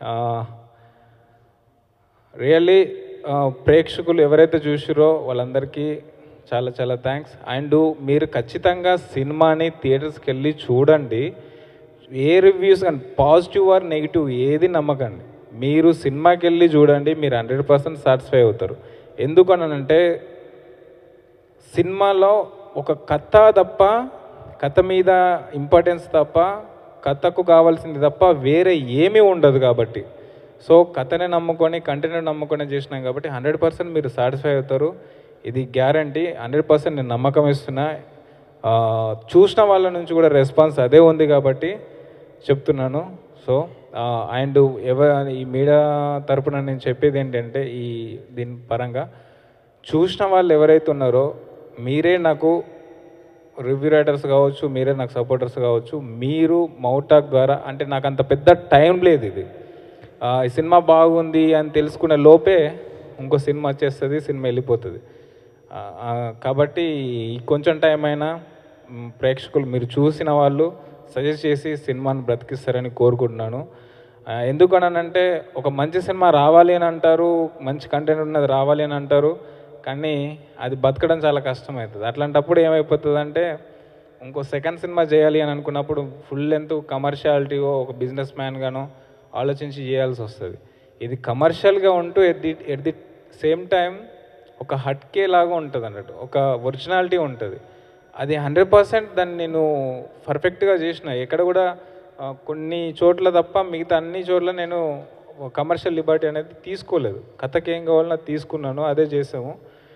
really ప్రేక్షకులు ఎవరైతే చూసిరో వాళ్ళందరికీ చాలా చాలా థ్యాంక్స్ అండ్ మీరు ఖచ్చితంగా సినిమాని థియేటర్స్కి వెళ్ళి చూడండి ఏ రివ్యూస్ కానీ పాజిటివ్ ఆర్ నెగిటివ్ ఏది నమ్మకండి మీరు సినిమాకి వెళ్ళి చూడండి మీరు హండ్రెడ్ పర్సెంట్ సాటిస్ఫై అవుతారు ఎందుకనంటే సినిమాలో ఒక కథ తప్ప కథ మీద ఇంపార్టెన్స్ తప్ప కథకు కావాల్సింది తప్ప వేరే ఏమీ ఉండదు కాబట్టి సో కథనే నమ్ముకొని కంటెంట్ నమ్ముకొని చేసినాం కాబట్టి హండ్రెడ్ పర్సెంట్ మీరు సాటిస్ఫై అవుతారు ఇది గ్యారంటీ హండ్రెడ్ పర్సెంట్ నేను నమ్మకం ఇస్తున్నా ఆ, చూసిన వాళ్ళ నుంచి కూడా రెస్పాన్స్ అదే ఉంది కాబట్టి చెప్తున్నాను సో అండ్ ఎవ ఈ మీడియా తరపున నేను చెప్పేది ఏంటంటే ఈ దీని పరంగా చూసిన వాళ్ళు ఎవరైతే ఉన్నారో మీరే నాకు రివ్యూ రైటర్స్ కావచ్చు మీరే నాకు సపోర్టర్స్ కావచ్చు మీరు మౌటాక్ ద్వారా అంటే నాకు అంత పెద్ద టైం లేదు ఇది ఆ, ఈ సినిమా బాగుంది అని తెలుసుకునే లోపే ఇంకో సినిమా వచ్చేస్తుంది సినిమా వెళ్ళిపోతుంది ఆ, ఆ, కాబట్టి ఈ కొంచెం టైం అయినా మ్, ప్రేక్షకులు మీరు చూసిన వాళ్ళు సజెస్ట్ చేసి సినిమాని బ్రతికిస్తారని కోరుకుంటున్నాను ఆ, ఎందుకనంటే ఒక మంచి సినిమా రావాలి అని అంటారు మంచి కంటెంట్ ఉన్నది రావాలి అని అంటారు కానీ అది బతకడం చాలా కష్టమవుతుంది అట్లాంటప్పుడు ఏమైపోతుంది అంటే ఇంకో సెకండ్ సినిమా చేయాలి అని అనుకున్నప్పుడు ఫుల్ లెంత్ కమర్షియాలిటీయో ఒక బిజినెస్ మ్యాన్గానో ఆలోచించి చేయాల్సి వస్తుంది ఇది కమర్షియల్గా ఉంటూ at the at the same time ఒక హట్కే లాగా ఉంటుంది అన్నట్టు ఒక ఒరిజినాలిటీ ఉంటుంది అది హండ్రెడ్ పర్సెంట్ దాన్ని నేను పర్ఫెక్ట్గా చేసిన ఎక్కడ కూడా ఆ, కొన్ని చోట్ల తప్ప మిగతా అన్ని చోట్ల నేను కమర్షియల్ లిబర్టీ అనేది తీసుకోలేదు కథకి ఏం కావాలన్నా తీసుకున్నాను అదే చేసాము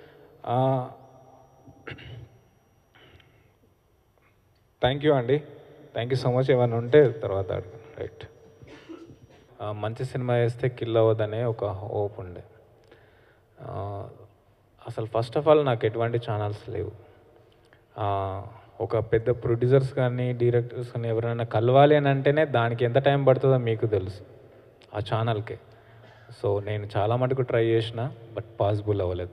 థ్యాంక్ యూ అండి థ్యాంక్ యూ సో మచ్ ఏమైనా ఉంటే తర్వాత అడగండి రైట్ మంచి సినిమా వేస్తే కిల్ అవ్వదనే ఒక హోప్ ఉండే ఆ, అసలు ఫస్ట్ ఆఫ్ ఆల్ నాకు ఎటువంటి ఛానల్స్ లేవు ఆ, ఒక పెద్ద ప్రొడ్యూసర్స్ కానీ డైరెక్టర్స్ కానీ ఎవరైనా కలవాలి అని అంటేనే దానికి ఎంత టైం పడుతుందో మీకు తెలుసు ఆ ఛానల్కి సో నేను చాలా మటుకు ట్రై చేసిన బట్ పాసిబుల్ అవ్వలేదు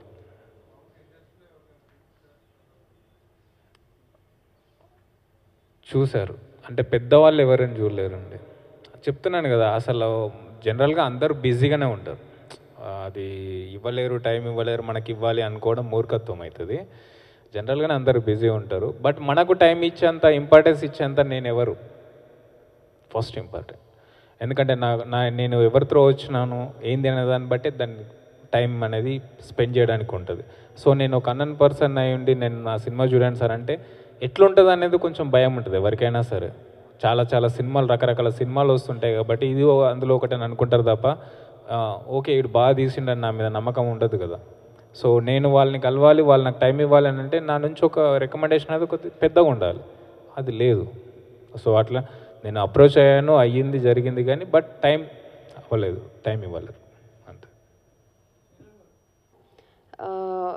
చూశారు అంటే పెద్దవాళ్ళు ఎవరైనా చూడలేరండి చెప్తున్నాను కదా అసలు జనరల్గా అందరూ బిజీగానే ఉంటారు ఆ, అది ఇవ్వలేరు టైం ఇవ్వలేరు మనకి ఇవ్వాలి అనుకోవడం మూర్ఖత్వం అవుతుంది జనరల్గానే అందరూ బిజీ ఉంటారు బట్ మనకు టైం ఇచ్చేంత ఇంపార్టెన్స్ ఇచ్చేంత నేను ఎవరు ఫస్ట్ ఇంపార్టెంట్ ఎందుకంటే నా నా నేను ఎవరి త్రో వచ్చినాను ఏంది అనే దాన్ని బట్టి దాన్ని టైం అనేది స్పెండ్ చేయడానికి ఉంటుంది సో నేను ఒక అన్నన్ పర్సన్ అయి ఉండి నేను నా సినిమా చూడండి సార్ అంటే ఎట్లుంటుంది అనేది కొంచెం భయం ఉంటుంది ఎవరికైనా సరే చాలా చాలా సినిమాలు రకరకాల సినిమాలు వస్తుంటాయి కాబట్టి ఇది ఓ- అందులో ఒకటి అని అనుకుంటారు తప్ప ఆ, ఓకే ఇటు బాగా తీసిండని నా మీద నమ్మకం ఉండదు కదా సో నేను వాళ్ళని కలవాలి వాళ్ళు నాకు టైం ఇవ్వాలి అని అంటే నా నుంచి ఒక రికమెండేషన్ అనేది కొద్ది పెద్దగా ఉండాలి అది లేదు సో అట్లా నేను అప్రోచ్ అయ్యాను అయ్యింది జరిగింది కానీ బట్ టైం అవ్వలేదు టైం ఇవ్వలేదు అంతే ఆ,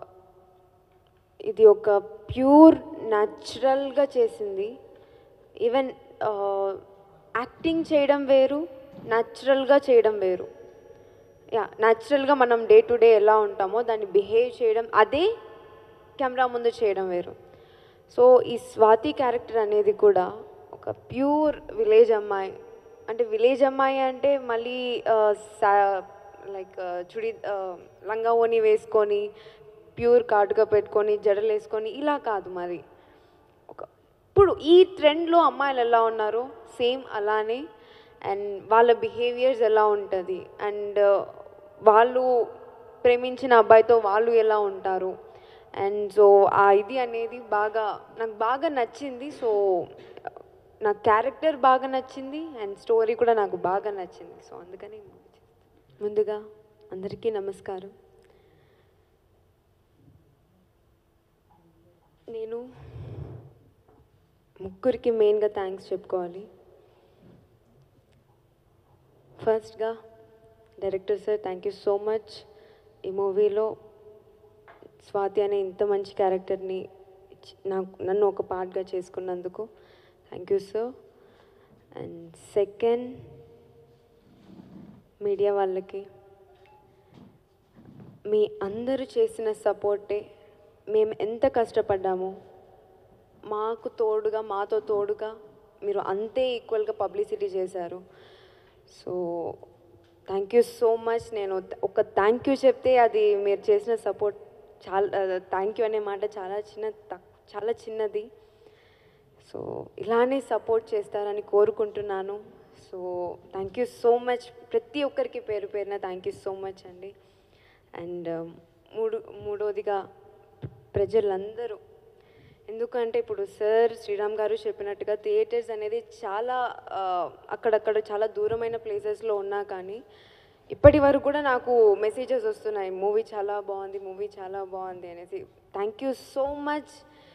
ఇది ఒక ప్యూర్ న్యాచురల్గా చేసింది ఈవెన్ యాక్టింగ్ చేయడం వేరు న్యాచురల్గా చేయడం వేరు యా న్యాచురల్గా మనం డే టు డే ఎలా ఉంటామో దాన్ని బిహేవ్ చేయడం అదే కెమెరా ముందు చేయడం వేరు సో ఈ స్వాతి క్యారెక్టర్ అనేది కూడా ఒక ప్యూర్ విలేజ్ అమ్మాయి అంటే విలేజ్ అమ్మాయి అంటే మళ్ళీ లైక్ చుడి ఆ, లంగా ఓని వేసుకొని ప్యూర్ కాటుగా పెట్టుకొని జడలు వేసుకొని ఇలా కాదు మరి ఒక ఇప్పుడు ఈ ట్రెండ్లో అమ్మాయిలు ఎలా ఉన్నారో సేమ్ అలానే అండ్ వాళ్ళ బిహేవియర్స్ ఎలా ఉంటుంది అండ్ వాళ్ళు ప్రేమించిన అబ్బాయితో వాళ్ళు ఎలా ఉంటారు అండ్ సో ఆ ఇది అనేది బాగా నాకు బాగా నచ్చింది సో నా క్యారెక్టర్ బాగా నచ్చింది అండ్ స్టోరీ కూడా నాకు బాగా నచ్చింది సో అందుకని ముందుగా అందరికీ నమస్కారం నేను ముగ్గురికి మెయిన్గా థ్యాంక్స్ చెప్పుకోవాలి ఫస్ట్గా director sir thank you so much ఈ మూవీలో స్వాతి అనే ఇంత మంచి క్యారెక్టర్ని ఇచ్చి- నాకు నన్ను ఒక పార్ట్గా చేసుకున్నందుకు thank you sir and second media వాళ్ళకి మీ అందరూ చేసిన సపోర్టే మేము ఎంత కష్టపడ్డామో మాకు తోడుగా మాతో తోడుగా మీరు అంతే ఈక్వల్గా పబ్లిసిటీ చేశారు so thank you so much నేను ఒక థ్యాంక్ యూ చెప్తే అది మీరు చేసిన సపోర్ట్ చాలా థ్యాంక్ యూ అనే మాట చాలా చిన్న తక్- చాలా చిన్నది సో ఇలానే సపోర్ట్ చేస్తారని కోరుకుంటున్నాను so thank you so much ప్రతి ఒక్కరికి పేరు పేరున థ్యాంక్ యూ సో మచ్ అండి అండ్ మూడు మూడోదిగా ప్రజలందరూ ఎందుకంటే ఇప్పుడు సార్ శ్రీరామ్ గారు చెప్పినట్టుగా థియేటర్స్ అనేది చాలా ఆ, అక్కడక్కడ చాలా దూరమైన ప్లేసెస్లో ఉన్నా కానీ ఇప్పటి వరకు కూడా నాకు మెసేజెస్ వస్తున్నాయి మూవీ చాలా బాగుంది మూవీ చాలా బాగుంది అనేసి థ్యాంక్ యూ సో మచ్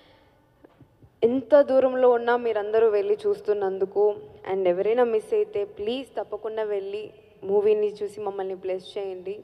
ఎంత దూరంలో ఉన్నా మీరందరూ వెళ్ళి చూస్తున్నందుకు అండ్ ఎవరైనా మిస్ అయితే ప్లీజ్ తప్పకుండా వెళ్ళి మూవీని చూసి మమ్మల్ని బ్లెస్ చేయండి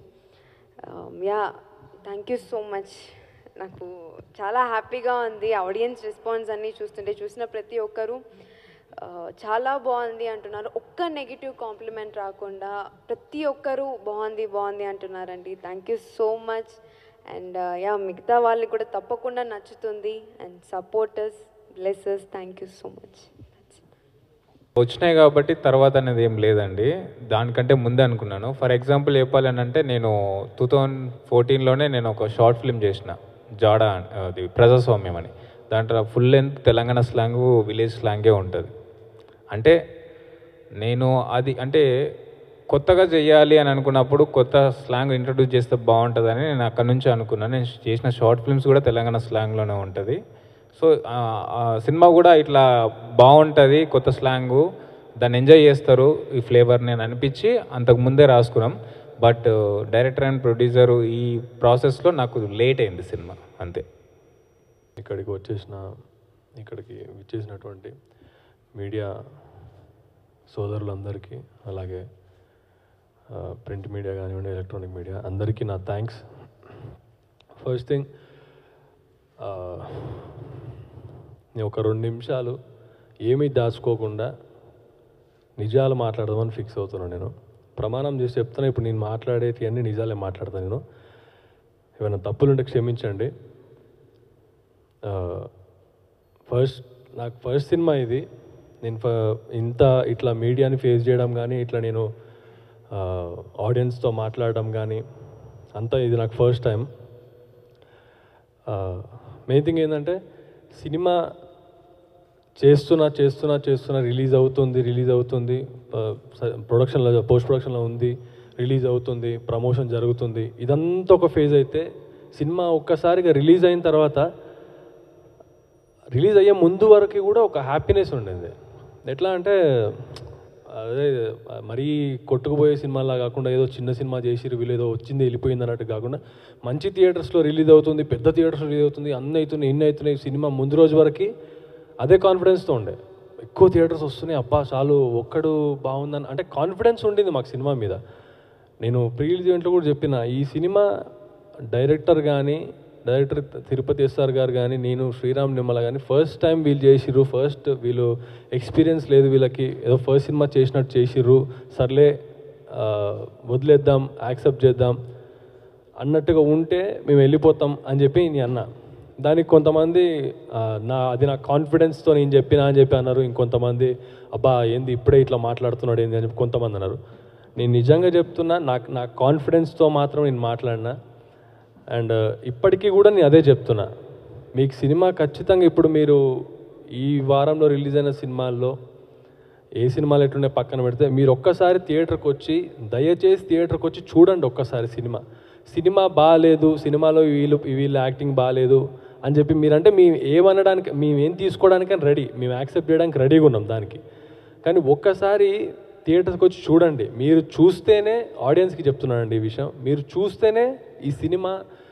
yeah thank you so much నాకు చాలా హ్యాపీగా ఉంది ఆడియన్స్ రెస్పాన్స్ అన్నీ చూస్తుంటే చూసిన ప్రతి ఒక్కరూ ఆ, చాలా బాగుంది అంటున్నారు ఒక్క నెగిటివ్ కాంప్లిమెంట్ రాకుండా ప్రతి ఒక్కరూ బాగుంది బాగుంది అంటున్నారండి thank you so much and yeah మిగతా వాళ్ళకి కూడా తప్పకుండా నచ్చుతుంది and supporters blesses thank you so much వచ్చినాయి కాబట్టి తర్వాత అనేది ఏం లేదండి దానికంటే ముందే అనుకున్నాను ఫర్ ఎగ్జాంపుల్ చెప్పాలని అంటే నేను టూ థౌజండ్ ఫోర్టీన్లోనే నేను ఒక షార్ట్ ఫిల్మ్ చేసిన జాడా అని- అది ప్రజాస్వామ్యం అని దాంట్లో full length Telangana slang village స్లాంగే ఉంటుంది అంటే నేను అది అంటే కొత్తగా చేయాలి అని అనుకున్నప్పుడు కొత్త స్లాంగ్ ఇంట్రడ్యూస్ చేస్తే బాగుంటుందని నేను అక్కడ నుంచి అనుకున్నాను నేను చేసిన షార్ట్ ఫిల్మ్స్ కూడా తెలంగాణ స్లాంగ్లోనే ఉంటుంది సో ఆ, ఆ సినిమా కూడా ఇట్లా బాగుంటుంది కొత్త స్లాంగు దాన్ని ఎంజాయ్ చేస్తారు ఈ ఫ్లేవర్ నేను అనిపించి అంతకు ముందే రాసుకున్నాం బట్ డైరెక్టర్ అండ్ ప్రొడ్యూసర్ ఈ ప్రాసెస్లో నాకు లేట్ అయింది సినిమా అంతే ఇక్కడికి వచ్చేసిన ఇక్కడికి విచ్చేసినటువంటి మీడియా సోదరులందరికీ అలాగే ప్రింట్ మీడియా కానివ్వండి ఎలక్ట్రానిక్ మీడియా అందరికీ నా థ్యాంక్స్ ఫస్ట్ థింగ్ నేను ఒక రెండు నిమిషాలు ఏమీ దాచుకోకుండా నిజాలు మాట్లాడదామని ఫిక్స్ అవుతున్నాను నేను ప్రమాణం చేసి చెప్తాను ఇప్పుడు నేను మాట్లాడేటి అన్ని నిజాలే మాట్లాడతాను నేను ఏమైనా తప్పులుంటే క్షమించండి ఫస్ట్ నాకు ఫస్ట్ సినిమా ఇది నేను ఫ- ఇంత ఇట్లా మీడియాని ఫేస్ చేయడం కానీ ఇట్లా నేను ఆడియన్స్తో మాట్లాడడం కానీ అంతా ఇది నాకు ఫస్ట్ టైం మెయిన్ థింగ్ ఏంటంటే సినిమా చేస్తున్నా చేస్తున్నా చేస్తున్నా రిలీజ్ అవుతుంది రిలీజ్ అవుతుంది ప్రొడక్షన్లో పోస్ట్ ప్రొడక్షన్లో ఉంది రిలీజ్ అవుతుంది ప్రమోషన్ జరుగుతుంది ఇదంతా ఒక ఫేజ్ అయితే సినిమా ఒక్కసారిగా రిలీజ్ అయిన తర్వాత రిలీజ్ అయ్యే ముందు వరకు కూడా ఒక హ్యాపీనెస్ ఉండేది ఎట్లా అంటే అదే మరీ కొట్టుకుపోయే సినిమాలా కాకుండా ఏదో చిన్న సినిమా చేసిరు వీళ్ళు ఏదో వచ్చింది వెళ్ళిపోయింది అన్నట్టు కాకుండా మంచి థియేటర్స్లో రిలీజ్ అవుతుంది పెద్ద థియేటర్స్లో రిలీజ్ అవుతుంది అన్ని అవుతున్నాయి ఇన్ని అవుతున్నాయి సినిమా ముందు రోజు వరకు అదే కాన్ఫిడెన్స్తో ఉండే ఎక్కువ థియేటర్స్ వస్తున్నాయి అబ్బా చాలు ఒక్కడు బాగుందని అంటే కాన్ఫిడెన్స్ ఉండింది మాకు సినిమా మీద నేను ప్రీ రిలీజ్ ఈవెంట్లో కూడా చెప్పిన ఈ సినిమా డైరెక్టర్ కానీ డైరెక్టర్ తిరుపతి ఎస్ఆర్ గారు కానీ నేను శ్రీరామ్ నిమ్మల కానీ ఫస్ట్ టైం వీళ్ళు చేసిర్రు ఫస్ట్ వీళ్ళు ఎక్స్పీరియన్స్ లేదు వీళ్ళకి ఏదో ఫస్ట్ సినిమా చేసినట్టు చేసిర్రు సర్లే ఆ, వదిలేద్దాం యాక్సెప్ట్ చేద్దాం అన్నట్టుగా ఉంటే మేము వెళ్ళిపోతాం అని చెప్పి నేను అన్న దానికి కొంతమంది ఆ, నా అది నా కాన్ఫిడెన్స్తో నేను చెప్పినా అని చెప్పి అన్నారు ఇంకొంతమంది అబ్బా ఏంది ఇప్పుడే ఇట్లా మాట్లాడుతున్నాడు ఏంది అని చెప్పి కొంతమంది అన్నారు నేను నిజంగా చెప్తున్నా నాకు నా కాన్ఫిడెన్స్తో మాత్రం నేను మాట్లాడినా అండ్ ఇప్పటికీ కూడా నేను అదే చెప్తున్నా మీకు సినిమా ఖచ్చితంగా ఇప్పుడు మీరు ఈ వారంలో రిలీజ్ అయిన సినిమాల్లో ఏ సినిమాలు ఎట్లుండే పక్కన పెడితే మీరు ఒక్కసారి థియేటర్కి వచ్చి దయచేసి థియేటర్కి వచ్చి చూడండి ఒక్కసారి సినిమా సినిమా బాగాలేదు సినిమాలో వీళ్ళు వీళ్ళ యాక్టింగ్ బాగాలేదు అని చెప్పి మీరంటే మేము ఏమనడానికి మేము ఏం తీసుకోవడానికని రెడీ మేము యాక్సెప్ట్ చేయడానికి రెడీగా ఉన్నాం దానికి కానీ ఒక్కసారి థియేటర్కి వచ్చి చూడండి మీరు చూస్తేనే ఆడియన్స్కి చెప్తున్నానండి ఈ విషయం మీరు చూస్తేనే ఈ సినిమా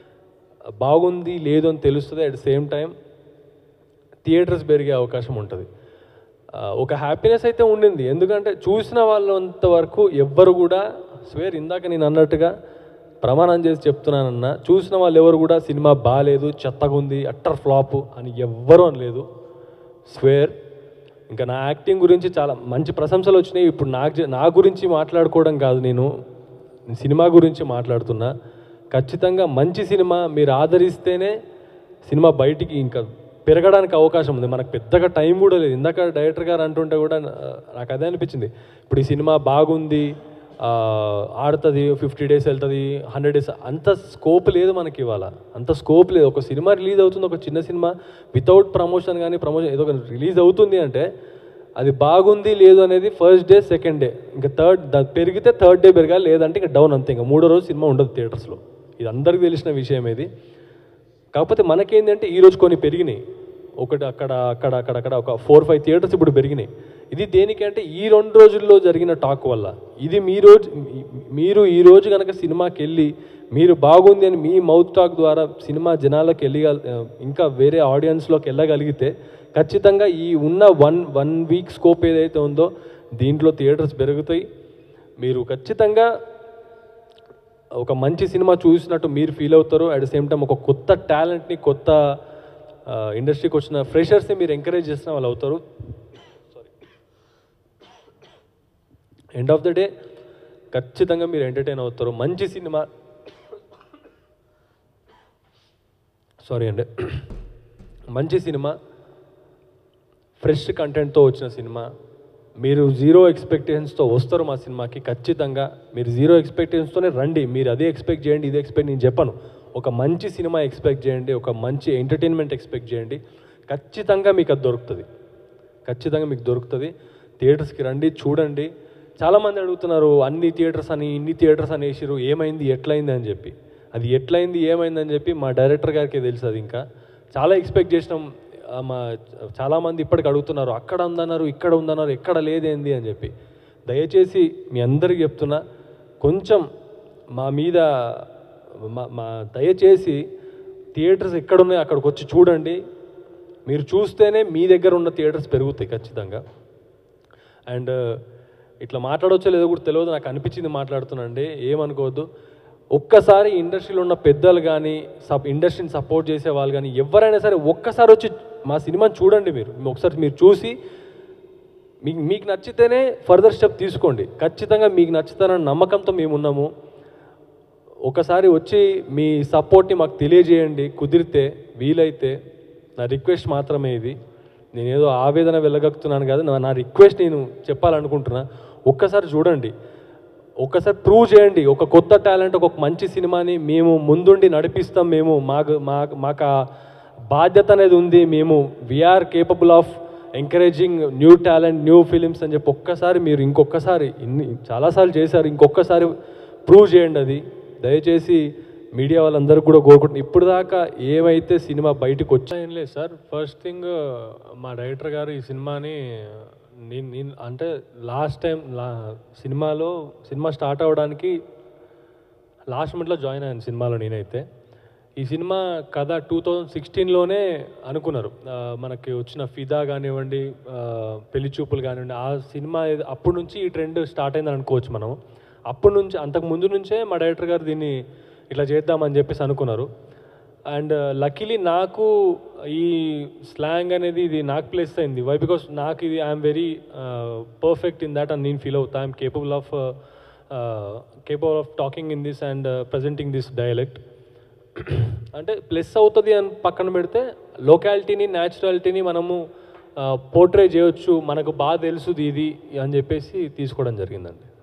బాగుంది లేదు అని తెలుస్తుంది అట్ సేమ్ టైం థియేటర్స్ పెరిగే అవకాశం ఉంటుంది ఆ, ఒక హ్యాపీనెస్ అయితే ఉండింది ఎందుకంటే చూసిన వాళ్ళంత వరకు ఎవ్వరు కూడా స్వేర్ ఇందాక నేను అన్నట్టుగా ప్రమాణం చేసి చెప్తున్నానన్న చూసిన వాళ్ళు ఎవరు కూడా సినిమా బాగాలేదు చెత్తగా ఉంది అట్టర్ ఫ్లాప్ అని ఎవ్వరూ అనలేదు స్వేర్ ఇంకా నా యాక్టింగ్ గురించి చాలా మంచి ప్రశంసలు వచ్చినాయి ఇప్పుడు నాకు జ- నా గురించి మాట్లాడుకోవడం కాదు నేను సినిమా గురించి మాట్లాడుతున్నా ఖచ్చితంగా మంచి సినిమా మీరు ఆదరిస్తేనే సినిమా బయటికి ఇంకా పెరగడానికి అవకాశం ఉంది మనకు పెద్దగా టైం కూడా లేదు ఇందాక డైరెక్టర్ గారు అంటుంటే కూడా నా- నాకు అదే అనిపించింది ఇప్పుడు ఈ సినిమా బాగుంది ఆ, ఆడుతుంది ఫిఫ్టీ డేస్ వెళ్తుంది హండ్రెడ్ డేస్ అంత స్కోప్ లేదు మనకి ఇవాళ అంత స్కోప్ లేదు ఒక సినిమా రిలీజ్ అవుతుంది ఒక చిన్న సినిమా వితౌట్ ప్రమోషన్ కానీ ప్రమోషన్ ఏదో ఒక రిలీజ్ అవుతుంది అంటే అది బాగుంది లేదు అనేది ఫస్ట్ డే సెకండ్ డే ఇంకా థర్డ్ పెరిగితే థర్డ్ డే పెరగాలి లేదంటే ఇంకా డౌన్ అంతే ఇంకా మూడో రోజు సినిమా ఉండదు థియేటర్స్లో ఇది అందరికీ తెలిసిన విషయం ఇది కాకపోతే మనకేంటంటే ఈ రోజు కొన్ని పెరిగినాయి ఒకటి అక్కడ అక్కడ అక్కడ అక్కడ ఒక ఫోర్ ఫైవ్ థియేటర్స్ ఇప్పుడు పెరిగినాయి ఇది దేనికంటే ఈ రెండు రోజుల్లో జరిగిన టాక్ వల్ల ఇది మీ రోజు మీరు ఈ రోజు కనుక సినిమాకి వెళ్ళి మీరు బాగుంది అని మీ మౌత్ టాక్ ద్వారా సినిమా జనాలకు వెళ్ళి ఇంకా వేరే ఆడియన్స్లోకి వెళ్ళగలిగితే ఖచ్చితంగా ఈ ఉన్న వన్ వన్ వీక్ స్కోప్ ఏదైతే ఉందో దీంట్లో థియేటర్స్ పెరుగుతాయి మీరు ఖచ్చితంగా ఒక మంచి సినిమా చూసినట్టు మీరు ఫీల్ అవుతారు అట్ ద సేమ్ టైం ఒక కొత్త టాలెంట్ని కొత్త ఇండస్ట్రీకి వచ్చిన ఫ్రెషర్స్ని మీరు ఎంకరేజ్ చేసిన వాళ్ళు అవుతారు ఎండ్ ఆఫ్ ద డే ఖచ్చితంగా మీరు ఎంటర్టైన్ అవుతారు మంచి సినిమా సారీ అండి మంచి సినిమా ఫ్రెష్ కంటెంట్తో వచ్చిన సినిమా మీరు జీరో ఎక్స్పెక్టేషన్స్తో వస్తారు మా సినిమాకి ఖచ్చితంగా మీరు జీరో ఎక్స్పెక్టేషన్స్తోనే రండి మీరు అదే ఎక్స్పెక్ట్ చేయండి ఇది ఎక్స్పెక్ట్ నేను చెప్పను ఒక మంచి సినిమా ఎక్స్పెక్ట్ చేయండి ఒక మంచి ఎంటర్టైన్మెంట్ ఎక్స్పెక్ట్ చేయండి ఖచ్చితంగా మీకు అది దొరుకుతుంది ఖచ్చితంగా మీకు దొరుకుతుంది థియేటర్స్కి రండి చూడండి చాలామంది అడుగుతున్నారు అన్ని థియేటర్స్ అని ఇన్ని థియేటర్స్ అని వేసిరు ఏమైంది ఎట్లయింది అని చెప్పి అది ఎట్లయింది ఏమైంది అని చెప్పి మా డైరెక్టర్ గారికి తెలుసు అది ఇంకా చాలా ఎక్స్పెక్ట్ చేసినాం ఆ, మా చాలామంది ఇప్పటికి అడుగుతున్నారు అక్కడ ఉందన్నారు ఇక్కడ ఉందన్నారు ఎక్కడ లేదేంది అని చెప్పి దయచేసి మీ అందరికి చెప్తున్నా కొంచెం మా మీద మా మా దయచేసి థియేటర్స్ ఎక్కడున్నాయో అక్కడికి వచ్చి చూడండి మీరు చూస్తేనే మీ దగ్గర ఉన్న థియేటర్స్ పెరుగుతాయి ఖచ్చితంగా అండ్ ఇట్లా మాట్లాడవచ్చో లేదో కూడా తెలియదు నాకు అనిపించింది మాట్లాడుతున్నాండి ఏమనుకోవద్దు ఒక్కసారి ఇండస్ట్రీలో ఉన్న పెద్దలు కానీ సబ్ ఇండస్ట్రీని సపోర్ట్ చేసే వాళ్ళు కానీ ఎవరైనా సరే ఒక్కసారి వచ్చి మా సినిమాని చూడండి మీరు ఒకసారి మీరు చూసి మీకు మీకు నచ్చితేనే ఫర్దర్ స్టెప్ తీసుకోండి ఖచ్చితంగా మీకు నచ్చుతానన్న నమ్మకంతో మేము ఉన్నాము ఒకసారి వచ్చి మీ సపోర్ట్ని మాకు తెలియజేయండి కుదిరితే వీలైతే నా రిక్వెస్ట్ మాత్రమే ఇది నేను ఏదో ఆవేదన వెళ్ళగక్కుతున్నాను కాదు నా- నా రిక్వెస్ట్ నేను చెప్పాలనుకుంటున్నా ఒక్కసారి చూడండి ఒక్కసారి ప్రూవ్ చేయండి ఒక కొత్త టాలెంట్ ఒక మంచి సినిమాని మేము ముందుండి నడిపిస్తాం మేము మాకు మాకు మాకు ఆ బాధ్యత అనేది ఉంది మేము we're capable of encouraging new talent new films అని చెప్పి ఒక్కసారి మీరు ఇంకొకసారి ఇన్ని చాలాసార్లు చేశారు ఇంకొకసారి ప్రూవ్ చేయండి అది దయచేసి మీడియా వాళ్ళందరూ కూడా కోరుకుంటున్నారు ఇప్పుడు దాకా ఏమైతే సినిమా బయటకు వచ్చా ఏం లేదు సార్ ఫస్ట్ థింగ్ మా డైరెక్టర్ గారు ఈ సినిమాని నేను నేను అంటే లాస్ట్ టైం లా సినిమాలో సినిమా స్టార్ట్ అవ్వడానికి లాస్ట్ మినిట్లో జాయిన్ అయ్యాను సినిమాలో నేనైతే ఈ సినిమా కథ టూ థౌజండ్ సిక్స్టీన్లోనే అనుకున్నారు ఆ, మనకి వచ్చిన ఫిదా కానివ్వండి ఆ, పెళ్లి చూపులు కానివ్వండి ఆ సినిమా ఏది- అప్పటి నుంచి ఈ ట్రెండ్ స్టార్ట్ అయిందని అనుకోవచ్చు మనం అప్పటి నుంచి అంతకు ముందు నుంచే మా డైరెక్టర్ గారు దీన్ని ఇట్లా చేద్దామని చెప్పేసి అనుకున్నారు అండ్ లక్కీలీ నాకు ఈ స్లాంగ్ అనేది ఇది నాకు ప్లేస్ అయింది వై బికాస్ నాకు ఇది I'm very perfect in that అని నేను ఫీల్ అవుతా I'm capable of capable of talking in this and presenting this dialect అంటే ప్లస్ అవుతుంది అని పక్కన పెడితే లొకాలిటీని న్యాచురాలిటీని మనము పోర్ట్రే చేయొచ్చు మనకు బాగా తెలుసుది ఇది అని చెప్పేసి తీసుకోవడం జరిగిందండి